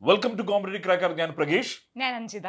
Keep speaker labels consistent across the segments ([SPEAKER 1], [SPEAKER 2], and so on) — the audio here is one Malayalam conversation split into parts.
[SPEAKER 1] വെൽക്കം ടു കോമ്പറ്റീവ് ക്രാക്കർ ഞാൻ പ്രകേഷ്
[SPEAKER 2] ഞാൻ അഞ്ജിത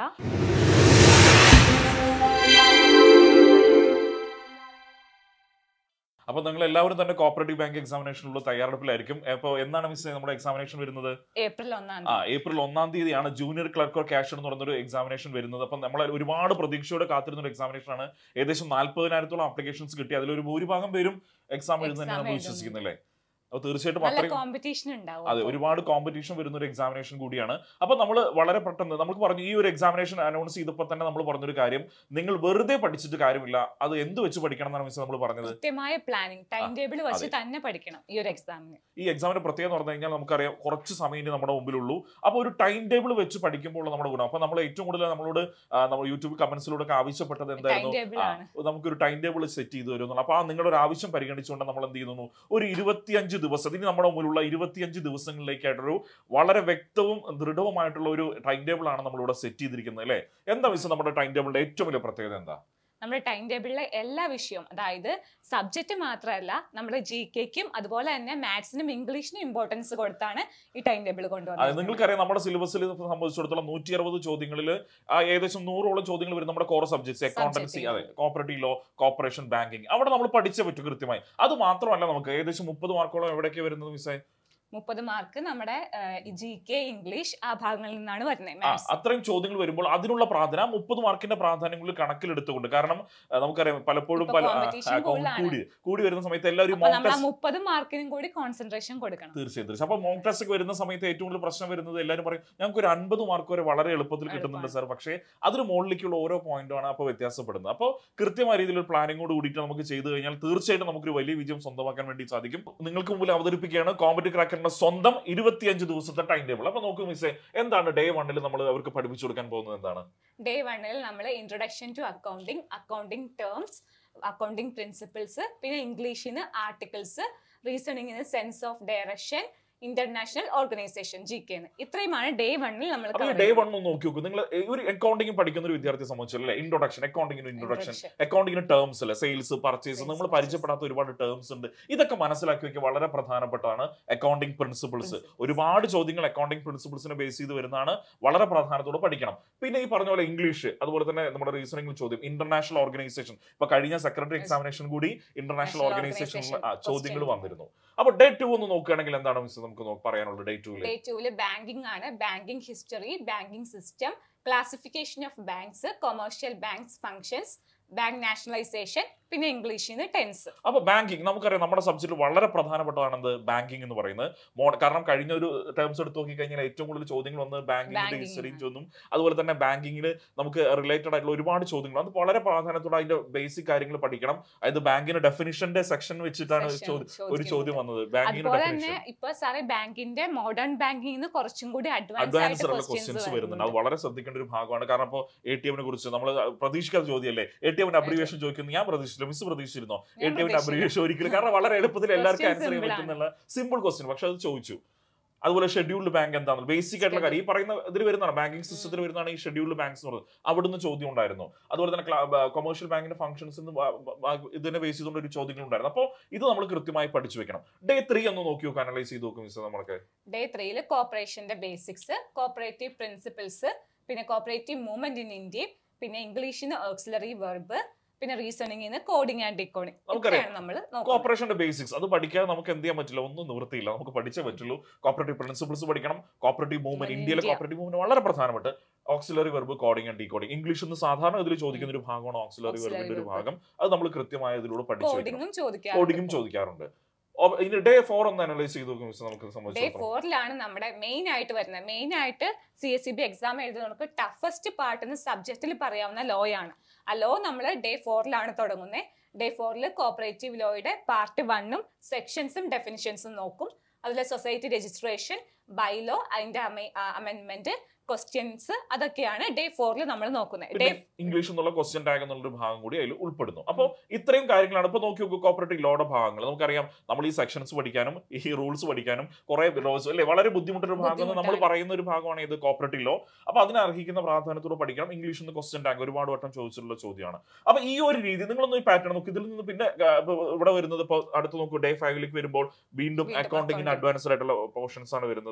[SPEAKER 1] അപ്പോൾ നിങ്ങൾ എല്ലാവരും തന്നെ കോപ്പറേറ്റീവ് ബാങ്ക് എക്സാമിനേഷനുള്ള തയ്യാറെടുപ്പിലായിരിക്കും അപ്പോൾ എന്നാണ് മിസ് നമ്മുടെ എക്സാമിനേഷൻ വരുന്നത്
[SPEAKER 2] ഏപ്രിൽ ഒന്നാം
[SPEAKER 1] ആ
[SPEAKER 2] തീയതി
[SPEAKER 1] ഏപ്രിൽ ഒന്നാം തീയതിയാണ് ജൂനിയർ ക്ലർക്ക് ഓർ ക്യാഷ് എന്ന് പറയുന്ന ഒരു എക്സാമിനേഷൻ വരുന്നത് അപ്പം നമ്മൾ ഒരുപാട് പ്രതീക്ഷയോടെ കാത്തിരുന്ന ഒരു എക്സാമിനേഷൻ ആണ് ഏകദേശം നാൽപ്പതിനായിരത്തോളം ആപ്ലിക്കേഷൻസ് കിട്ടി അതിലൊരു ഭൂരിഭാഗം പേരും എക്സാം എഴുതുന്നതിന്
[SPEAKER 2] Exam
[SPEAKER 1] നമ്മൾ
[SPEAKER 2] എഴുതുന്നു.
[SPEAKER 1] വിശ്വസിക്കുന്നില്ലേ അപ്പോൾ തീർച്ചയായിട്ടും
[SPEAKER 2] നല്ല
[SPEAKER 1] അത്രയും
[SPEAKER 2] കോമ്പറ്റീഷൻ ഉണ്ടാവും
[SPEAKER 1] അതെ
[SPEAKER 2] അപ്പൊ.
[SPEAKER 1] ഒരുപാട് കോമ്പറ്റീഷൻ വരുന്ന ഒരു എക്സാമിനേഷൻ കൂടിയാണ് അപ്പൊ നമ്മൾ വളരെ പെട്ടെന്ന് നമുക്ക് പറഞ്ഞു ഈ ഒരു എക്സാമിനേഷൻ അനൗൺസ് ചെയ്തപ്പോൾ തന്നെ നമ്മൾ പറഞ്ഞൊരു കാര്യം നിങ്ങൾ വെറുതെ പഠിച്ചിട്ട് കാര്യമില്ല അത് എന്ത് വെച്ച് പഠിക്കണം എന്നാണ് മിസ് നമ്മൾ പറഞ്ഞത്
[SPEAKER 2] കൃത്യമായ പ്ലാനിങ് ടൈം ടേബിൾ വെച്ച്
[SPEAKER 1] അതെ.
[SPEAKER 2] തന്നെ പഠിക്കണം ഈ ഒരു എക്സാമിന്
[SPEAKER 1] ഈ എക്സാമിന്റെ പ്രത്യേകത എന്ന് പറഞ്ഞു കഴിഞ്ഞാൽ നമുക്കറിയാം കുറച്ച് സമയം ഇനി നമ്മുടെ മുമ്പിലുള്ളൂ അപ്പോൾ ഒരു ടൈം ടേബിൾ വെച്ച് പഠിക്കുമ്പോൾ ഉള്ള നമ്മുടെ ഗുണം അപ്പോൾ നമ്മൾ ഏറ്റവും കൂടുതൽ നമ്മളോട് ആ, നമ്മൾ യൂട്യൂബ് കമന്റ്സിലൂടെ ഒക്കെ ആവശ്യപ്പെട്ടത്
[SPEAKER 2] ടൈം
[SPEAKER 1] എന്തായിരുന്നു
[SPEAKER 2] ടേബിൾ
[SPEAKER 1] ആ,
[SPEAKER 2] ആണ്
[SPEAKER 1] നമുക്കൊരു ടൈം ടേബിൾ സെറ്റ് ചെയ്ത് തരുന്നു അപ്പോൾ ആ നിങ്ങളുടെ ഒരു ആവശ്യം പരിഗണിച്ചുകൊണ്ട് നമ്മൾ എന്ത് ചെയ്യുന്നു ഒരു ഇരുപത്തിയഞ്ച് ദിവസം ഇനി നമ്മുടെ മുന്നിലുള്ള ഇരുപത്തിയഞ്ച് ദിവസങ്ങളിലേക്കായിട്ടൊരു വളരെ വ്യക്തവും ദൃഢവുമായിട്ടുള്ള ഒരു ടൈം ടേബിൾ ആണ് നമ്മളിവിടെ സെറ്റ് ചെയ്തിരിക്കുന്നത് അല്ലേ എന്താ മിസ് നമ്മുടെ ടൈം ടേബിളിന്റെ ഏറ്റവും വലിയ പ്രത്യേകത എന്താ
[SPEAKER 2] നമ്മുടെ ടൈം ടേബിളിലെ എല്ലാ വിഷയവും അതായത് സബ്ജക്റ്റ് മാത്രമല്ല നമ്മുടെ ജി കെക്കും അതുപോലെ തന്നെ മാത്സിനും ഇംഗ്ലീഷിനും ഇമ്പോർട്ടൻസ് കൊടുത്താണ് ഈ ടൈം ടേബിൾ
[SPEAKER 1] അത്
[SPEAKER 2] കൊണ്ടുവന്നത്
[SPEAKER 1] നിങ്ങൾക്കറിയാം നമ്മുടെ സിലബസിൽ സംബന്ധിച്ചിടത്തോളം നൂറ്റി അറുപത് ചോദ്യങ്ങളിൽ ഏകദേശം നൂറോളം ചോദ്യങ്ങൾ വരും നമ്മുടെ കോർ സബ്ജക്ട്സ് അക്കൗണ്ടൻസി അതെ കോപ്പറേറ്റീവ് ലോ കോർപ്പറേഷൻ ബാങ്കിങ് അവിടെ നമ്മൾ പഠിച്ചേ പറ്റൂ കൃത്യമായി അത് മാത്രമല്ല നമുക്ക് ഏകദേശം മുപ്പത് മാർക്കോളം എവിടെയൊക്കെ വരുന്നത് മിസ്സേ
[SPEAKER 2] മുപ്പത് മാർക്ക് നമ്മുടെ ജി കെ ഇംഗ്ലീഷ് ആ ഭാഗങ്ങളിൽ നിന്നാണ് വരുന്നത്
[SPEAKER 1] ആ
[SPEAKER 2] മാത്സ്
[SPEAKER 1] അത്രയും ചോദ്യങ്ങൾ വരുമ്പോൾ അതിനുള്ള പ്രാധാന്യം മുപ്പത് മാർക്കിന്റെ പ്രാധാന്യം കൂടി കണക്കിലെടുത്തുകൊണ്ട് കാരണം ആ, നമുക്കറിയാം പലപ്പോഴും
[SPEAKER 2] ഇപ്പൊ
[SPEAKER 1] പല ആ,
[SPEAKER 2] competition
[SPEAKER 1] ആ,
[SPEAKER 2] കൂടുതലാണ്.
[SPEAKER 1] കൂടി കൂടി വരുന്ന സമയത്ത് എല്ലാവരും
[SPEAKER 2] അപ്പൊ
[SPEAKER 1] മോക്ക്
[SPEAKER 2] നമ്മൾ ആ
[SPEAKER 1] ടെസ്റ്റ്
[SPEAKER 2] മുപ്പത് മാർക്കിനും കൂടി കോൺസെൻട്രേഷൻ കൊടുക്കണം
[SPEAKER 1] തീർച്ചയായും തീർച്ചയായും അപ്പൊ മോക്ക് ടെസ്റ്റ് ഒക്കെ വരുന്ന സമയത്ത് ഏറ്റവും കൂടുതൽ പ്രശ്നം വരുന്നത് എല്ലാവരും പറയും ഞങ്ങൾക്ക് ഒരു അൻപത് മാർക്ക് വരെ വളരെ എളുപ്പത്തിൽ കിട്ടുന്നുണ്ട്
[SPEAKER 2] എളുപ്പമാണ്.
[SPEAKER 1] സാർ പക്ഷേ അതിന് മുകളിലേക്കുള്ള ഓരോ പോയിന്റാണ് അപ്പോൾ വ്യത്യാസപ്പെടുന്നത് അപ്പോൾ കൃത്യമായ രീതിയിൽ ഒരു പ്ലാനിങ്ങോട് കൂടിയിട്ട് നമുക്ക് ചെയ്തു കഴിഞ്ഞാൽ തീർച്ചയായിട്ടും നമുക്കൊരു വലിയ വിജയം സ്വന്തമാക്കാൻ വേണ്ടി സാധിക്കും നിങ്ങൾക്ക് മുമ്പിൽ അവതരിപ്പിക്കുകയാണ് കോമ്പറ്റി ക്രാക്കറിന്റെ സ്വന്തം ഇരുപത്തിയഞ്ച് ദിവസത്തെ ടൈം ടേബിൾ അപ്പൊ നോക്കൂ മിസ്സേ എന്താണ് ഡേ വണ്ണിൽ നമ്മൾ അവർക്ക് പഠിപ്പിച്ചു കൊടുക്കാൻ പോകുന്നത് എന്താണ്
[SPEAKER 2] ഡേ വണ്ണിൽ നമ്മൾ introduction to accounting accounting terms accounting principles പിന്നെ ഇംഗ്ലീഷിന് ആർട്ടിക്കിൾസ് റീസണിങ്ങിന് sense of direction international organization G K ഇത്രയുമാണ് ഡേ വണ്ണിൽ നമ്മൾ
[SPEAKER 1] അപ്പൊ ഡേ വൺ ഒന്ന് നോക്കി നോക്കൂ നിങ്ങൾ ഒരു അക്കൗണ്ടിങ് പഠിക്കുന്ന ഒരു വിദ്യാർത്ഥിയെ സംബന്ധിച്ചല്ലേ ഇൻട്രൊഡക്ഷൻ അക്കൗണ്ടിങ്ങിന് ഇൻട്രൊഡക്ഷൻ അക്കൗണ്ടിങ്ങിന് ടേംസ് അല്ലേ സെയിൽസ് പർച്ചേസ്
[SPEAKER 2] Sales,
[SPEAKER 1] നമ്മൾ
[SPEAKER 2] purchase.
[SPEAKER 1] പരിചയപ്പെടാത്ത ഒരുപാട് ടേംസ് ഉണ്ട് ഇതൊക്കെ മനസ്സിലാക്കി വെക്കുക വളരെ പ്രധാനപ്പെട്ടതാണ് അക്കൗണ്ടിങ് പ്രിൻസിപ്പിൾസ്
[SPEAKER 2] Principles.
[SPEAKER 1] ഒരുപാട് ചോദ്യങ്ങൾ അക്കൗണ്ടിങ് പ്രിൻസിപ്പിൾസിനെ ബേസ് ചെയ്ത് വരുന്നതാണ് വളരെ പ്രാധാന്യത്തോടെ പഠിക്കണം പിന്നെ ഈ പറഞ്ഞ പോലെ ഇംഗ്ലീഷ് അതുപോലെ തന്നെ നമ്മുടെ റീസണിംഗ് ചോദ്യം ഇന്റർനാഷണൽ ഓർഗനൈസേഷൻ ഇപ്പൊ കഴിഞ്ഞ സെക്രട്ടറി എക്സാമിനേഷൻ കൂടി ഇന്റർനാഷണൽ
[SPEAKER 2] National
[SPEAKER 1] ഓർഗനൈസേഷനിൽ
[SPEAKER 2] Organization
[SPEAKER 1] ചോദ്യങ്ങൾ
[SPEAKER 2] question.
[SPEAKER 1] വന്നിരുന്നു അപ്പൊ ഡേ ടു ഒന്ന് നോക്കുകയാണെങ്കിൽ എന്താണ് മിസ് നമുക്ക് നോ- പറയാനുള്ളത് ഡേ ടൂല്
[SPEAKER 2] ഡേ ടൂല് ബാങ്കിങ് ആണ് banking history banking system classification of banks commercial banks functions bank nationalization പിന്നെ ഇംഗ്ലീഷിന് ടെൻസ്
[SPEAKER 1] അപ്പൊ ബാങ്കിങ് നമുക്കറിയാം നമ്മുടെ സബ്ജക്റ്റിൽ വളരെ പ്രധാനപ്പെട്ടതാണ് എന്ത് ബാങ്കിങ് എന്ന് പറയുന്നത് മോ- കാരണം കഴിഞ്ഞ ഒരു ടേംസ് എടുത്ത് നോക്കി കഴിഞ്ഞാൽ ഏറ്റവും കൂടുതൽ ചോദ്യങ്ങൾ വന്ന് ബാങ്കിങ്ങിന്റെ
[SPEAKER 2] Banking
[SPEAKER 1] ഹിസ്റ്ററിയും
[SPEAKER 2] ആണ്.
[SPEAKER 1] ചോദ്യം അതുപോലെ തന്നെ ബാങ്കിങ്ങിൽ നമുക്ക് റിലേറ്റഡ് ആയിട്ടുള്ള ഒരുപാട് ചോദ്യങ്ങൾ അത് വളരെ പ്രാധാന്യത്തോടെ അതിന്റെ ബേസിക് കാര്യങ്ങൾ പഠിക്കണം അതായത് ബാങ്കിന്റെ ഡെഫിനിഷന്റെ സെക്ഷൻ വെച്ചിട്ടാണ്
[SPEAKER 2] Section
[SPEAKER 1] ചോദ്യം- ഒരു
[SPEAKER 2] ചോദിക്കുന്നത്.
[SPEAKER 1] ചോദ്യം വന്നത് ബാങ്കിന്റെ
[SPEAKER 2] അതുപോലെ തന്നെ
[SPEAKER 1] ഡെഫിനിഷൻ
[SPEAKER 2] ഇപ്പൊ സാറേ ബാങ്കിന്റെ മോഡേൺ ബാങ്കിങ്ങിന് കുറച്ചും കൂടി അഡ്വാൻസ്
[SPEAKER 1] അഡ്വാൻസ്
[SPEAKER 2] ആയിട്ട്
[SPEAKER 1] ഉള്ള
[SPEAKER 2] ക്വസ്റ്റ്യൻസ്
[SPEAKER 1] ക്വസ്റ്റ്യൻസ് വരുന്നുണ്ട് അത്
[SPEAKER 2] വരുന്നുണ്ട്
[SPEAKER 1] വളരെ ശ്രദ്ധിക്കേണ്ട ഒരു ഭാഗമാണ് കാരണം ഇപ്പോൾ എ ടി എമ്മിനെ കുറിച്ച് നമ്മൾ പ്രതീക്ഷിക്കാത്ത ചോദ്യമല്ലേ എ ടി എമ്മിന്റെ അബ്രിവേഷൻ ചോദിക്കുന്നത് ഞാൻ പ്രതീക്ഷിച്ചില്ല മിസ് പ്രതീക്ഷിച്ചിരുന്നോ എ
[SPEAKER 2] ഞാൻ
[SPEAKER 1] ടി എമ്മിന്റെ
[SPEAKER 2] പ്രതീക്ഷിച്ചില്ല.
[SPEAKER 1] അബ്രിവേഷൻ ഒരിക്കലും കാരണം വളരെ എളുപ്പത്തിൽ എല്ലാവർക്കും
[SPEAKER 2] Question
[SPEAKER 1] ആൻസർ ചെയ്യാൻ
[SPEAKER 2] simple ആണ്.
[SPEAKER 1] പറ്റുന്നുള്ള സിമ്പിൾ ക്വസ്റ്റ്യൻ പക്ഷെ അത് ചോദിച്ചു അതുപോലെ ഷെഡ്യൂൾഡ് ബാങ്ക് എന്താണ് ബേസിക് ആയിട്ടുള്ള കാര്യം ഈ പറയുന്ന ഇതിൽ വരുന്നതാണ് ബാങ്കിങ് സിസ്റ്റത്തിൽ വരുന്നതാണ് ഈ ഷെഡ്യൂൾഡ് ബാങ്ക്സ് എന്ന് പറയുന്നത് അവിടുന്ന് ചോദ്യം ഉണ്ടായിരുന്നു അതുപോലെ തന്നെ കൊമേഴ്ഷ്യൽ ബാങ്കിന്റെ ഫംഗ്ഷൻസ് ഇതിനെ ബേസ് ചെയ്തുകൊണ്ട് ഒരു ചോദ്യങ്ങൾ ഉണ്ടായിരുന്നു അപ്പോൾ ഇത് നമ്മൾ കൃത്യമായി പഠിച്ചു വെക്കണം ഡേ ത്രീ ഒന്ന് നോക്കി നോക്കുക അനലൈസ് ചെയ്ത് നോക്കും മിസ് നമ്മൾക്ക്
[SPEAKER 2] ഡേ ത്രീയില് കോപ്പറേഷന്റെ ബേസിക്സ് കോപ്പറേറ്റീവ് പ്രിൻസിപ്പിൾസ് പിന്നെ കോപ്പറേറ്റീവ് മൂവ്മെന്റ് ഇൻ ഇന്ത്യ പിന്നെ ഇംഗ്ലീഷിന് ഓക്സിലറി വെർബ് പിന്നെ റീസണിങ്ങിന് കോഡിംഗ് ആൻഡ് ഡിക്കോഡിംഗ്
[SPEAKER 1] നമുക്കറിയാം.
[SPEAKER 2] ഇത്രയാണ് നമ്മൾ നോക്കുന്നത്
[SPEAKER 1] കോപ്പറേഷന്റെ ബേസിക്സ് അത് പഠിക്കാതെ നമുക്ക് എന്ത് ചെയ്യാൻ പറ്റില്ല ഒന്നും നിവൃത്തിയില്ല നമുക്ക് പഠിച്ചേ പറ്റുള്ളൂ കോപ്പറേറ്റീവ് പ്രിൻസിപ്പിൾസ് പഠിക്കണം കോപ്പറേറ്റീവ് മൂവ്മെന്റ് ഇന്ത്യയിലെ
[SPEAKER 2] ഇന്ത്യ.
[SPEAKER 1] കോപ്പറേറ്റീവ് മൂവ്മെന്റ് വളരെ പ്രധാനപ്പെട്ട auxiliary verb coding and decoding English എന്ന് സാധാരണ ഇതിൽ ചോദിക്കുന്ന ഒരു ഭാഗമാണ് ഓക്സിലറി
[SPEAKER 2] Auxiliary
[SPEAKER 1] വെർബിന്റെ ഒരു
[SPEAKER 2] verb.
[SPEAKER 1] ഭാഗം അത് നമ്മൾ കൃത്യമായ ഇതിലൂടെ പഠിച്ചു വെക്കണം
[SPEAKER 2] കോഡിങ്ങും ചോദിക്കാറുണ്ട്
[SPEAKER 1] കോഡിങ്ങും ചോദിക്കാറുണ്ട് ഓ- ഇനി ഡേ ഫോർ ഒന്ന് അനലൈസ് ചെയ്ത് നോക്കും മിസ് നമുക്ക്
[SPEAKER 2] ഡേ
[SPEAKER 1] സംബന്ധിച്ചിടത്തോളം
[SPEAKER 2] ഫോറിലാണ് നമ്മുടെ മെയിൻ ആയിട്ട് വരുന്നത് മെയിൻ ആയിട്ട് C S C B exam എഴുതുന്നവർക്ക് ടഫസ്റ്റ് പാർട്ട് എന്ന് സബ്ജക്റ്റിൽ പറയാവുന്ന ലോ ആണ് ആ ലോ നമ്മൾ ഡേ ഫോറിലാണ് തുടങ്ങുന്നത് ഡേ ഫോറിൽ കോപ്പറേറ്റീവ് ലോയുടെ പാർട്ട് വണ്ണും സെക്ഷൻസും ഡെഫിനിഷൻസും നോക്കും അതിലെ സൊസൈറ്റി രജിസ്ട്രേഷൻ ബൈലോ അതിന്റെ അമെന്റ്മെന്റ് ക്വസ്റ്റ്യൻസ് അതൊക്കെയാണ് ഡേ ഫോറിൽ നമ്മൾ നോക്കുന്നത് ഡേ
[SPEAKER 1] പിന്നെ ഇംഗ്ലീഷ് എന്നുള്ള ക്വസ്റ്റ്യൻ ടാഗ് എന്നുള്ള ഭാഗം കൂടി അതിൽ ഉൾപ്പെടുന്നു അപ്പോൾ ഇത്രയും കാര്യങ്ങളാണ് ഇപ്പൊ നോക്കി നോക്കൂ കോപ്പറേറ്റീവ് ലോയുടെ ഭാഗങ്ങൾ നമുക്കറിയാം നമ്മൾ ഈ സെക്ഷൻസ് പഠിക്കാനും ഈ റൂൾസ് പഠിക്കാനും കുറെ ലോസ് അല്ലേ വളരെ ബുദ്ധിമുട്ടൊരു ഭാഗം എന്ന് നമ്മൾ
[SPEAKER 2] ബുദ്ധിമുട്ടാണ്.
[SPEAKER 1] പറയുന്ന ഒരു ഭാഗമാണ് ഇത് കോപ്പറേറ്റീവ് ലോ അപ്പൊ അതിന് അർഹിക്കുന്ന പ്രാധാന്യത്തോടെ പഠിക്കണം ഇംഗ്ലീഷിൽ നിന്ന് ക്വസ്റ്റ്യൻ ടാഗ് ഒരുപാട് വട്ടം ചോദിച്ചിട്ടുള്ള ചോദ്യമാണ് അപ്പൊ ഈ ഒരു രീതി നിങ്ങളൊന്ന് ഈ പാറ്റേൺ നോക്കി ഇതിൽ നിന്ന് പിന്നെ ആ, ഇപ്പൊ ഇവിടെ വരുന്നത് ഇപ്പോൾ അടുത്ത് നോക്കൂ ഡേ ഫൈവിലേക്ക് വരുമ്പോൾ വീണ്ടും
[SPEAKER 2] വീണ്ടും
[SPEAKER 1] അക്കൗണ്ടിങ്ങിന്
[SPEAKER 2] accounting.
[SPEAKER 1] അഡ്വാൻസ്ഡ് ആയിട്ടുള്ള പോർഷൻസ് ആണ് വരുന്നത്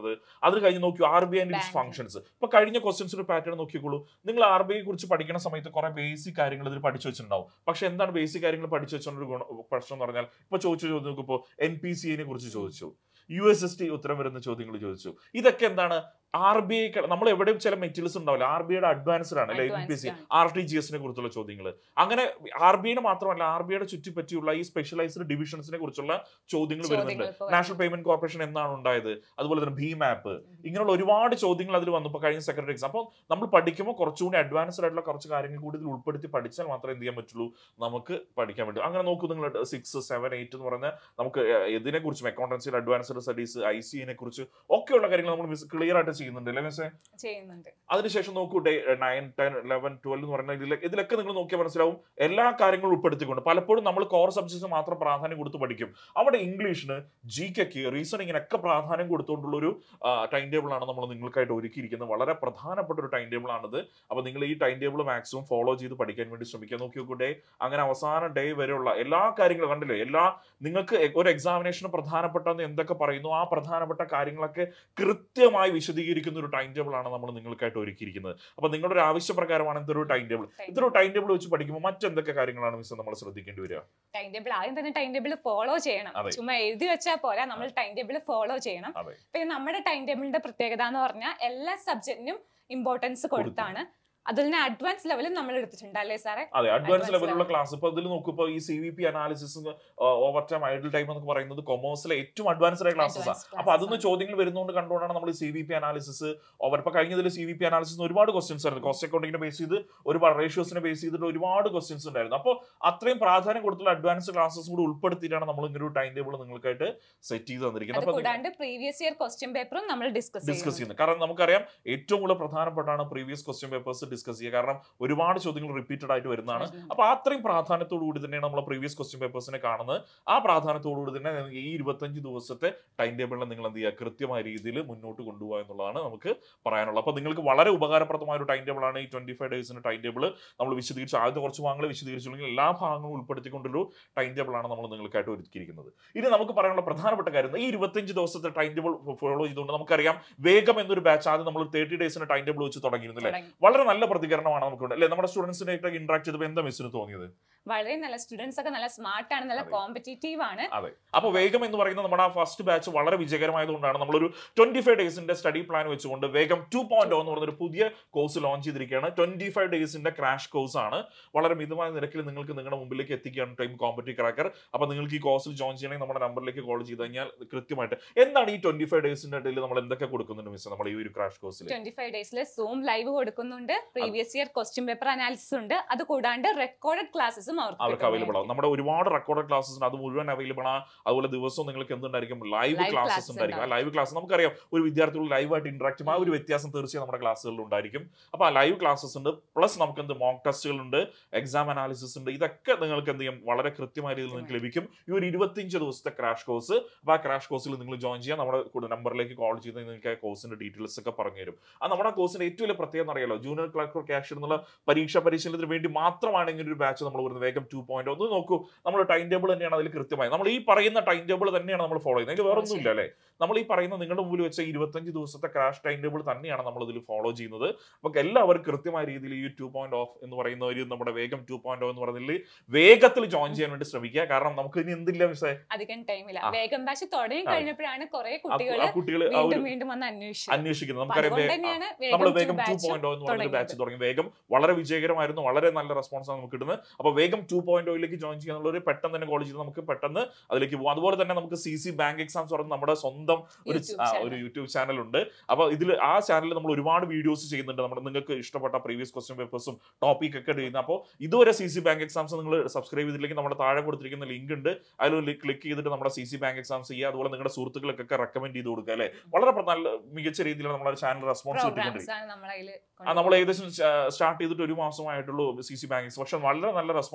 [SPEAKER 1] വരുന്നത് അത് കഴിഞ്ഞ് നോക്കിയോ ആർ ബി ഐൻ്റെ
[SPEAKER 2] Banking.
[SPEAKER 1] ഫംഗ്ഷൻസ് ഇപ്പൊ കഴിഞ്ഞ ക്വസ്റ്റ്യൻസിന്റെ പാറ്റേൺ നോക്കിക്കോളൂ നിങ്ങൾ ആർ ബി ഐ കുറിച്ച് പഠിക്കുന്ന സമയത്ത് കുറെ ബേസിക് കാര്യങ്ങൾ ഇതിൽ പഠിച്ചു വെച്ചിട്ടുണ്ടാവും പക്ഷെ എന്താണ് ബേസിക് കാര്യങ്ങൾ പഠിച്ചു വെച്ചോണ്ട് ഒരു ഗുണ- പ്രശ്നം എന്ന് പറഞ്ഞാൽ ഇപ്പൊ ചോദിച്ച ചോദ്യം നോക്കിയപ്പോൾ എൻ പി സി ഐനെ കുറിച്ച് ചോദിച്ചു യു എസ് എസ് ടി ഉത്തരം വരുന്ന ചോദ്യങ്ങൾ ചോദിച്ചു ഇതൊക്കെ എന്താണ് ആർ ബി ഐ നമ്മൾ എവിടെയും ചില മെറ്റീരിയൽസ് ഉണ്ടാവില്ല ആർ ബി ഐയുടെ അഡ്വാൻസ്ഡ് ആണ് അല്ലെ എൻ പി സി
[SPEAKER 2] Advanced ആണ്.
[SPEAKER 1] ആർ ടി ജി എസിനെ കുറിച്ചുള്ള ചോദ്യങ്ങൾ അങ്ങനെ ആർ ബി ഐനെ മാത്രമല്ല ആർ ബി ഐയുടെ ചുറ്റിപ്പറ്റിയുള്ള ഈ സ്പെഷ്യലൈസ്ഡ് ഡിവിഷൻസിനെ കുറിച്ചുള്ള ചോദ്യങ്ങൾ വരുന്നുണ്ട്
[SPEAKER 2] ചോദ്യങ്ങൾ ഇപ്പൊ
[SPEAKER 1] നാഷണൽ പേയ്മെന്റ് കോർപ്പറേഷൻ എന്നാണ് ഉണ്ടായത് അതുപോലെ തന്നെ ഭീം ആപ്പ് ഇങ്ങനെയുള്ള ഒരുപാട് ചോദ്യങ്ങൾ അതിൽ വന്നു ഇപ്പോൾ കഴിഞ്ഞ സെക്രട്ടറി എക്സാം അപ്പോൾ നമ്മൾ പഠിക്കുമ്പോൾ കുറച്ചുകൂടി അഡ്വാൻസ്ഡ് ആയിട്ടുള്ള കുറച്ച് കാര്യങ്ങൾ കൂടി ഇതിൽ ഉൾപ്പെടുത്തി പഠിച്ചാൽ മാത്രമേ എന്ത് ചെയ്യാൻ പറ്റുള്ളൂ നമുക്ക് പഠിക്കാൻ പറ്റൂ അങ്ങനെ നോക്കൂ നിങ്ങൾ സിക്സ് സെവൻ എയ്റ്റ് എന്ന് പറയുന്ന നമുക്ക് ഇതിനെ കുറിച്ചും അക്കൗണ്ടൻസിയിൽ അഡ്വാൻസ്ഡ് സ്റ്റഡീസ് ഐ സിനെ കുറിച്ച് ഒക്കെയുള്ള കാര്യങ്ങൾ നമ്മൾ മിസ് ക്ലിയർ ആയിട്ട് ചെയ്യുന്നുണ്ട് അല്ലേ മിസ്സേ
[SPEAKER 2] ചെയ്യുന്നുണ്ട്
[SPEAKER 1] അതിനുശേഷം നോക്കൂ day nine ten eleven twelve എന്ന് പറഞ്ഞാൽ ഇതിലെ ഇതിലൊക്കെ നിങ്ങൾ നോക്കിയാൽ മനസ്സിലാവും എല്ലാ കാര്യങ്ങളും ഉൾപ്പെടുത്തിക്കൊണ്ട് പലപ്പോഴും നമ്മൾ കോർ സബ്ജക്ട്സ് മാത്രം പ്രാധാന്യം കൊടുത്ത് പഠിക്കും അവിടെ ഇംഗ്ലീഷിന് ജി കെക്ക് റീസണിങ്ങിനൊക്കെ പ്രാധാന്യം കൊടുത്തുകൊണ്ടുള്ള ഒരു ടൈം ടേബിൾ ആണ് നമ്മൾ നിങ്ങൾക്കായിട്ട് ഒരുക്കിയിരിക്കുന്നത് വളരെ പ്രധാനപ്പെട്ട ഒരു ടൈം ടേബിൾ ആണിത് അപ്പോൾ നിങ്ങൾ ഈ ടൈം ടേബിൾ മാക്സിമം ഫോളോ ചെയ്ത് പഠിക്കാൻ വേണ്ടി ശ്രമിക്കുക നോക്കി നോക്കൂ അങ്ങനെ അവസാന ഡേ വരെയുള്ള എല്ലാ കാര്യങ്ങളും കണ്ടില്ലേ എല്ലാ നിങ്ങൾക്ക് എ- ഒരു എക്സാമിനേഷന് പ്രധാനപ്പെട്ടെന്ന് എന്തൊക്കെ പറയുന്നു ആ പ്രധാനപ്പെട്ട കാര്യങ്ങളൊക്കെ കൃത്യമായി വിശദീകരിക്കുന്ന ഒരു ടൈം ടേബിൾ ആണ് നമ്മൾ നിങ്ങൾക്കായിട്ട് ഒരുക്കിയിരിക്കുന്നത് അപ്പൊ നിങ്ങളുടെ ഒരു ആവശ്യപ്രകാരമാണ് ഇതൊരു ടൈം ടേബിൾ ഇതൊരു ടൈം ടേബിൾ വെച്ച് പഠിക്കുമ്പോൾ മറ്റെന്തൊക്കെ കാര്യങ്ങളാണ് മിസ് നമ്മൾ ശ്രദ്ധിക്കേണ്ടി വരിക
[SPEAKER 2] ടൈം ടേബിൾ ആദ്യം തന്നെ ടൈം ടേബിൾ ഫോളോ ചെയ്യണം
[SPEAKER 1] അതെ.
[SPEAKER 2] ചുമ്മാ എഴുതി വെച്ചാൽ പോരാ നമ്മൾ ടൈം ടേബിൾ ഫോളോ ചെയ്യണം
[SPEAKER 1] അതെ.
[SPEAKER 2] പിന്നെ നമ്മുടെ ടൈം ടേബിളിന്റെ പ്രത്യേകത എന്ന് പറഞ്ഞാൽ എല്ലാ സബ്ജക്റ്റിനും ഇമ്പോർട്ടൻസ് കൊടുത്താണ് അതിൽ നിന്ന് അഡ്വാൻസ് ലെവലും നമ്മൾ എടുത്തിട്ടുണ്ട് അല്ലേ സാറേ
[SPEAKER 1] അതെ അഡ്വാൻസ്
[SPEAKER 2] Advanced
[SPEAKER 1] ലെവലുള്ള
[SPEAKER 2] level.
[SPEAKER 1] ക്ലാസ് ഇപ്പൊ ഇതിൽ നോക്കൂ ഇപ്പൊ ഈ C V P analysis over time idle time എന്ന് പറയുന്നത് കൊമേഴ്സിലെ ഏറ്റവും അഡ്വാൻസ്ഡ് ആയ ക്ലാസ്സസ് ആണ്
[SPEAKER 2] Advanced
[SPEAKER 1] അപ്പൊ അതൊന്ന്
[SPEAKER 2] classes
[SPEAKER 1] ചോദ്യങ്ങൾ വരുന്നതുകൊണ്ട് കണ്ടുകൊണ്ടാണ് നമ്മൾ C V P analysis over ഇപ്പൊ കഴിഞ്ഞതിൽ സി വി പി അനാലിസിസ് ഒരുപാട് ക്വസ്റ്റ്യൻസ് ആയിരുന്നു കോസ്റ്റ് അക്കൗണ്ടിങ്ങിനെ ബേസ് ചെയ്ത് ഒരുപാട് റേഷ്യോസിനെ ബേസ് ചെയ്തിട്ട് ഒരുപാട് ക്വസ്റ്റ്യൻസ് ഉണ്ടായിരുന്നു അപ്പോൾ അത്രയും പ്രാധാന്യം കൊടുത്തുള്ള അഡ്വാൻസ് ക്ലാസ്സസ് കൂടി ഉൾപ്പെടുത്തിയിട്ടാണ് നമ്മൾ ഇങ്ങനെ ഒരു ടൈം ടേബിൾ നിങ്ങൾക്കായിട്ട് സെറ്റ് ചെയ്ത് തന്നിരിക്കുന്നത്
[SPEAKER 2] അത്
[SPEAKER 1] അപ്പൊ
[SPEAKER 2] കൂടാണ്ട് പ്രീവിയസ് ഇയർ ക്വസ്റ്റ്യൻ പേപ്പറും നമ്മൾ ഡിസ്കസ്
[SPEAKER 1] ഡിസ്കസ്
[SPEAKER 2] ചെയ്യുന്നു
[SPEAKER 1] ചെയ്യുന്നത് കാരണം നമുക്കറിയാം ഏറ്റവും കൂടുതൽ പ്രധാനപ്പെട്ടാണ് പ്രീവിയസ് ക്വസ്റ്റ്യൻ പേപ്പേഴ്സ് ഡിസ്കസ് ചെയ്യുക കാരണം ഒരുപാട് ചോദ്യങ്ങൾ റിപ്പീറ്റഡ് ആയിട്ട് വരുന്നതാണ് അപ്പൊ അത്രയും പ്രാധാന്യത്തോടു കൂടി തന്നെയാണ് നമ്മൾ പ്രീവിയസ് ക്വസ്റ്റ്യൻ പേപ്പേഴ്സിനെ കാണുന്നത് ആ പ്രാധാന്യത്തോടു കൂടി തന്നെ നിങ്ങൾക്ക് ഈ ഇരുപത്തഞ്ച് ദിവസത്തെ ടൈം ടേബിളിൽ നിങ്ങൾ എന്ത് ചെയ്യുക കൃത്യമായ രീതിയിൽ മുന്നോട്ട് കൊണ്ടുപോകുക എന്നുള്ളതാണ് നമുക്ക് പറയാനുള്ളത് അപ്പൊ നിങ്ങൾക്ക് വളരെ ഉപകാരപ്രദമായ ഒരു ടൈം ടേബിൾ ആണ് ഈ ട്വന്റി ഫൈവ് ഡേയ്സിന്റെ ടൈം ടേബിൾ നമ്മൾ വിശദീകരിച്ച് ആദ്യത്തെ കുറച്ച് ഭാഗങ്ങൾ വിശദീകരിച്ചില്ലെങ്കിൽ എല്ലാ ഭാഗങ്ങളും ഉൾപ്പെടുത്തിക്കൊണ്ടൊരു ടൈം ടേബിൾ ആണ് നമ്മൾ നിങ്ങൾക്കായിട്ട് ഒരുക്കിയിരിക്കുന്നത് ഇനി നമുക്ക് പറയാനുള്ള പ്രധാനപ്പെട്ട കാര്യം ഈ ഇരുപത്തഞ്ച് ദിവസത്തെ ടൈം ടേബിൾ ഫോളോ ചെയ്തുകൊണ്ട് നമുക്കറിയാം വേഗം എന്നൊരു ബാച്ച് ആദ്യം നമ്മൾ തേർട്ടി ഡേയ്സിന്റെ ടൈം ടേബിൾ വെച്ച് തുടങ്ങിയിരുന്നു അല്ലേ
[SPEAKER 2] തുടങ്ങി.
[SPEAKER 1] വളരെ നല്ല പ്രതികരണമാണ് നമുക്ക് അല്ലെ നമ്മുടെ സ്റ്റുഡൻസിനായിട്ട് ഇന്ററാക്ട് ചെയ്തപ്പോൾ എന്താ മിസ്സിന് തോന്നിയത്
[SPEAKER 2] വളരെ നല്ല സ്റ്റുഡൻസ് ഒക്കെ നല്ല സ്മാർട്ട് ആണ് നല്ല
[SPEAKER 1] അതെ.
[SPEAKER 2] കോമ്പറ്റീറ്റീവ് ആണ്
[SPEAKER 1] അതെ അപ്പൊ വേഗം എന്ന് പറയുന്നത് നമ്മുടെ ആ ഫസ്റ്റ് ബാച്ച് വളരെ വിജയകരമായതുകൊണ്ടാണ് നമ്മളൊരു ട്വന്റി ഫൈവ് ഡേയ്സിന്റെ സ്റ്റഡി പ്ലാൻ വെച്ചുകൊണ്ട് വേഗം ടു പോയിന്റ് എന്ന് പറഞ്ഞൊരു പുതിയ കോഴ്സ് ലോഞ്ച് ചെയ്തിരിക്കുകയാണ് ട്വന്റി ഫൈവ് ഡേയ്സിന്റെ ക്രാഷ് കോഴ്സ് ആണ് വളരെ മിതമായ നിരക്കിൽ നിങ്ങൾക്ക് നിങ്ങളുടെ മുമ്പിലേക്ക് എത്തിക്കുകയാണ് ടൈം കോമ്പറ്റി ക്രാക്കർ അപ്പൊ നിങ്ങൾക്ക് ഈ കോഴ്സിൽ ജോയിൻ ചെയ്യണമെങ്കിൽ നമ്മുടെ നമ്പറിലേക്ക് കോൾ ചെയ്ത് കഴിഞ്ഞാൽ കൃത്യമായിട്ട് എന്താണ് ഈ ട്വന്റി ഫൈവ് ഡേയ്സിന്റെ ഇടയിൽ നമ്മൾ എന്തൊക്കെ കൊടുക്കുന്നുണ്ട് മിസ് നമ്മൾ ഈ ഒരു ക്രാഷ് കോഴ്സിൽ
[SPEAKER 2] ട്വന്റി ഫൈവ് ഡേയ്സിൽ സൂം ലൈവ് കൊടുക്കുന്നുണ്ട് previous year question paper analysis ഉണ്ട് അത് കൂടാണ്ട് റെക്കോർഡഡ് ക്ലാസ്സസും
[SPEAKER 1] അവർക്ക്
[SPEAKER 2] അവർക്ക്
[SPEAKER 1] അവൈലബിൾ ആവും നമ്മുടെ ഒരുപാട് റെക്കോർഡ് ക്ലാസ്സസ് ഉണ്ട് അത് മുഴുവൻ അവൈലബിൾ ആണ് അതുപോലെ ദിവസവും നിങ്ങൾക്ക് എന്തുണ്ടായിരിക്കും ലൈവ്
[SPEAKER 2] Live
[SPEAKER 1] ക്ലാസ്സസ്
[SPEAKER 2] classes
[SPEAKER 1] ഉണ്ടായിരിക്കും ആ
[SPEAKER 2] ഉണ്ടാവും.
[SPEAKER 1] ലൈവ് ക്ലാസ് നമുക്കറിയാം ഒരു വിദ്യാർത്ഥികൾ ലൈവായിട്ട് ഇന്ററാക്ട് ചെയ്യും ആ ഒരു വ്യത്യാസം തീർച്ചയായും നമ്മുടെ ക്ലാസ്സുകളിൽ ഉണ്ടായിരിക്കും അപ്പോൾ ആ ലൈവ് ക്ലാസ്സസ് ഉണ്ട് പ്ലസ് നമുക്ക് എന്ത് മോക്ക് ടെസ്റ്റുകൾ ഉണ്ട് എക്സാം അനാലിസിസ് ഉണ്ട് ഇതൊക്കെ നിങ്ങൾക്ക് എന്ത് ചെയ്യും വളരെ കൃത്യമായ രീതിയിൽ നിങ്ങൾക്ക് ലഭിക്കും ഈ ഒരു ഇരുപത്തിയഞ്ച് ദിവസത്തെ ക്രാഷ് കോഴ്സ് അപ്പോൾ ആ ക്രാഷ് കോഴ്സിൽ നിങ്ങൾ ജോയിൻ ചെയ്യാം നമ്മുടെ നമ്പറിലേക്ക് കോൾ ചെയ്ത് നിങ്ങൾക്ക് കോഴ്സിന്റെ ഡീറ്റെയിൽസ് ഒക്കെ പറഞ്ഞു തരും ആ നമ്മുടെ കോഴ്സിന്റെ ഏറ്റവും വലിയ പ്രത്യേകത എന്ന് അറിയാലോ ജൂനിയർ ക്ലർക്ക് ക്യാഷ് എന്നുള്ള പരീക്ഷ പരിശീലനത്തിന് വേണ്ടി മാത്രമാണ് ഇങ്ങനെ ഒരു ബാച്ച് നമ്മൾ വരുന്നത് വേഗം ടു പോയിന്റ് ഒന്ന് നോക്കൂ നമ്മൾ ടൈം ടേബിൾ തന്നെയാണ് അതിൽ കൃത്യമായി നമ്മൾ ഈ പറയുന്ന ടൈം ടേബിൾ തന്നെയാണ് നമ്മൾ ഫോളോ ചെയ്യുന്നത് അതിൽ വേറെ ഒന്നുമില്ല അല്ലേ നമ്മൾ ഈ പറയുന്ന നിങ്ങളുടെ മുമ്പിൽ വെച്ച ഇരുപത്തഞ്ച് ദിവസത്തെ ക്രാഷ് ടൈം ടേബിൾ തന്നെയാണ് നമ്മൾ ഇതിൽ ഫോളോ ചെയ്യുന്നത് അപ്പോൾ എല്ലാവരും കൃത്യമായ രീതിയിൽ ഈ ടു പോയിന്റ് ഓഫ് എന്ന് പറയുന്ന ഒരു നമ്മുടെ വേഗം ടു പോയിന്റ് എന്ന് പറയുന്നതിൽ വേഗത്തിൽ ജോയിൻ ചെയ്യാൻ വേണ്ടി ശ്രമിക്കുക കാരണം നമുക്ക് ഇനി എന്തില്ല മിസ്സേ
[SPEAKER 2] അധികം ടൈമില്ല
[SPEAKER 1] ആ.
[SPEAKER 2] വേഗം ബാച്ച് തുടങ്ങി
[SPEAKER 1] ആ.
[SPEAKER 2] കഴിഞ്ഞപ്പോഴാണ് കുറെ
[SPEAKER 1] ആ
[SPEAKER 2] കുട്ടികൾ
[SPEAKER 1] കുട്ടികൾ ആ ഒരു
[SPEAKER 2] വീണ്ടും വീണ്ടും വന്ന് അന്വേഷിച്ചു
[SPEAKER 1] അന്വേഷിക്കുന്നത്
[SPEAKER 2] അപ്പൊ
[SPEAKER 1] നമുക്കറിയാം
[SPEAKER 2] അതുകൊണ്ട്
[SPEAKER 1] വേ-
[SPEAKER 2] തന്നെയാണ്
[SPEAKER 1] നമ്മൾ
[SPEAKER 2] വേഗം
[SPEAKER 1] വേഗം
[SPEAKER 2] two
[SPEAKER 1] ടു
[SPEAKER 2] batch
[SPEAKER 1] പോയിന്റ് എന്ന് പറഞ്ഞൊരു ബാച്ച്
[SPEAKER 2] തുടങ്ങിയത്.
[SPEAKER 1] തുടങ്ങി വേഗം വളരെ വിജയകരമായിരുന്നു വളരെ നല്ല റെസ്പോൺസ് ആണ് നമുക്ക് കിട്ടുന്നത് അപ്പോൾ വേഗം ടു പോയിന്റ് ഓയിലേക്ക് ജോയിൻ ചെയ്യാനുള്ളവർ പെട്ടെന്ന് തന്നെ കോൾ ചെയ്ത് നമുക്ക് പെട്ടെന്ന് അതിലേക്ക് പോകും അതുപോലെ തന്നെ നമുക്ക് സി സി ബാങ്ക് എക്സാംസ് പറഞ്ഞ് നമ്മുടെ സ്വന്തം ഒരു
[SPEAKER 2] YouTube
[SPEAKER 1] ആ,
[SPEAKER 2] channel.
[SPEAKER 1] ഒരു യൂട്യൂബ് ചാനൽ ഉണ്ട് അപ്പോൾ ഇതിൽ ആ ചാനലിൽ നമ്മൾ ഒരുപാട് വീഡിയോസ് ചെയ്യുന്നുണ്ട് നമ്മുടെ നിങ്ങൾക്ക് ഇഷ്ടപ്പെട്ട പ്രീവിയസ് ക്വസ്റ്റ്യൻ പേപ്പേഴ്സും ടോപ്പിക് ഒക്കെ ചെയ്യുന്നത് അപ്പോൾ ഇതുവരെ സി സി ബാങ്ക് എക്സാംസ് നിങ്ങൾ സബ്സ്ക്രൈബ് ചെയ്തില്ലെങ്കിൽ നമ്മുടെ താഴെ കൊടുത്തിരിക്കുന്ന ലിങ്ക് ഉണ്ട് അതിൽ ക്ലിക്ക് ചെയ്തിട്ട് നമ്മുടെ സി സി ബാങ്ക് എക്സാംസ് ചെയ്യുക അതുപോലെ നിങ്ങളുടെ സുഹൃത്തുക്കൾക്കൊക്കെ റെക്കമെൻഡ് ചെയ്ത് കൊടുക്കുക അല്ലേ വളരെ പ്ര- നല്ല മികച്ച രീതിയിലാണ് നമ്മുടെ ചാനൽ റെസ്പോൺസ് കിട്ടിക്കൊണ്ടിരിക്കുന്നത്
[SPEAKER 2] പ്രോഗ്രാംസ് ആണ് നമ്മളതിൽ
[SPEAKER 1] ആ നമ്മൾ ഏകദേശം സ്റ്റാർട്ട് ചെയ്തിട്ട് ഒരു മാസമായിട്ടുള്ളൂ സി സി ബാങ്കിങ്സ് പക്ഷെ വളരെ നല്ല റെസ്പോൺസ്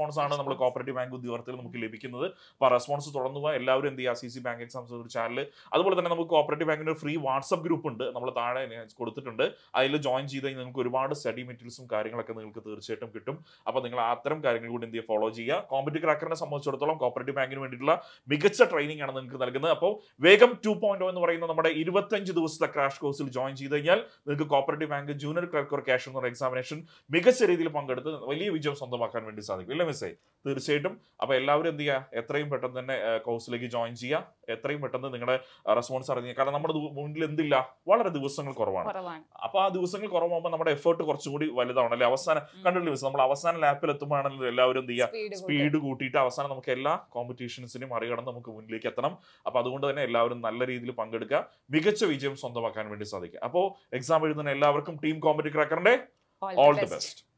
[SPEAKER 1] റെസ്പോൺസ് ആണ് നമ്മൾ കോപ്പറേറ്റീവ് ബാങ്ക് ഉദ്യോഗത്തിൽ നമുക്ക് ലഭിക്കുന്നത് അപ്പോൾ റെസ്പോൺസ് തുടർന്നു പോകാൻ എല്ലാവരും എന്ത് ചെയ്യുക സി സി ബാങ്ക് എക്സാംസ് ഒരു ചാനൽ അതുപോലെ തന്നെ നമുക്ക് കോപ്പറേറ്റീവ് ബാങ്കിന്റെ ഫ്രീ വാട്സ്ആപ്പ് ഗ്രൂപ്പ് ഉണ്ട് നമ്മൾ താഴെ ഞാൻ കൊടുത്തിട്ടുണ്ട് അതിൽ ജോയിൻ ചെയ്ത് കഴിഞ്ഞാൽ നിങ്ങൾക്ക് ഒരുപാട് സ്റ്റഡി മെറ്റീരിയൽസും കാര്യങ്ങളൊക്കെ നിങ്ങൾക്ക് തീർച്ചയായിട്ടും കിട്ടും അപ്പോൾ നിങ്ങൾ അത്തരം കാര്യങ്ങൾ കൂടി എന്ത് ചെയ്യുക ഫോളോ ചെയ്യുക കോമ്പറ്റീവ് ക്രാക്കറിനെ സംബന്ധിച്ചിടത്തോളം കോപ്പറേറ്റീവ് ബാങ്കിന് വേണ്ടിയിട്ടുള്ള മികച്ച ട്രെയിനിങ് ആണ് നിങ്ങൾക്ക് നൽകുന്നത് അപ്പോൾ വേഗം ടു പോയിന്റ് എന്ന് പറയുന്ന നമ്മുടെ ഇരുപത്തഞ്ച് ദിവസത്തെ ക്രാഷ് കോഴ്സിൽ ജോയിൻ ചെയ്ത് കഴിഞ്ഞാൽ നിങ്ങൾക്ക് cooperative bank junior clerk or cash എന്ന എക്സാമിനേഷൻ മികച്ച രീതിയിൽ പങ്കെടുത്ത് വലിയ വിജയം സ്വന്തമാക്കാൻ വേണ്ടി സാധിക്കും ഇല്ല മിസ്സേ തീർച്ചയായിട്ടും അപ്പോൾ എല്ലാവരും എന്ത് ചെയ്യുക എത്രയും പെട്ടെന്ന് തന്നെ കോഴ്സിലേക്ക് ജോയിൻ ചെയ്യുക എത്രയും പെട്ടെന്ന് നിങ്ങളുടെ റെസ്പോൺസ് അറിഞ്ഞു കാരണം നമ്മുടെ ദു- മുന്നിൽ എന്തില്ല വളരെ ദിവസങ്ങൾ കുറവാണ്
[SPEAKER 2] കുറവാണ്
[SPEAKER 1] അപ്പൊ ആ ദിവസങ്ങൾ കുറവാകുമ്പോൾ നമ്മുടെ എഫേർട്ട് കുറച്ചുകൂടി വലുതാണ് അല്ലെ അവസാനം
[SPEAKER 2] ഉം.
[SPEAKER 1] കണ്ടിട്ടില്ല മിസ് നമ്മൾ അവസാന ലാപ്പിൽ എത്തുമ്പോഴാണല്ലോ എല്ലാവരും എന്ത് ചെയ്യുക
[SPEAKER 2] സ്പീഡ്
[SPEAKER 1] സ്പീഡ് കൂട്ടിയിട്ട് അവസാനം നമുക്ക് എല്ലാ കോമ്പറ്റീഷൻസിനും മറികടന്ന് നമുക്ക് മുന്നിലേക്ക് എത്തണം അപ്പൊ അതുകൊണ്ട് തന്നെ എല്ലാവരും നല്ല രീതിയിൽ പങ്കെടുക്കുക മികച്ച വിജയം സ്വന്തമാക്കാൻ വേണ്ടി സാധിക്കും അപ്പോൾ എക്സാം എഴുതുന്ന എല്ലാവർക്കും ടീം കോമ്പറ്റി ക്രാക്കറിന്റെ ഓൾ ദി ബെസ്റ്റ്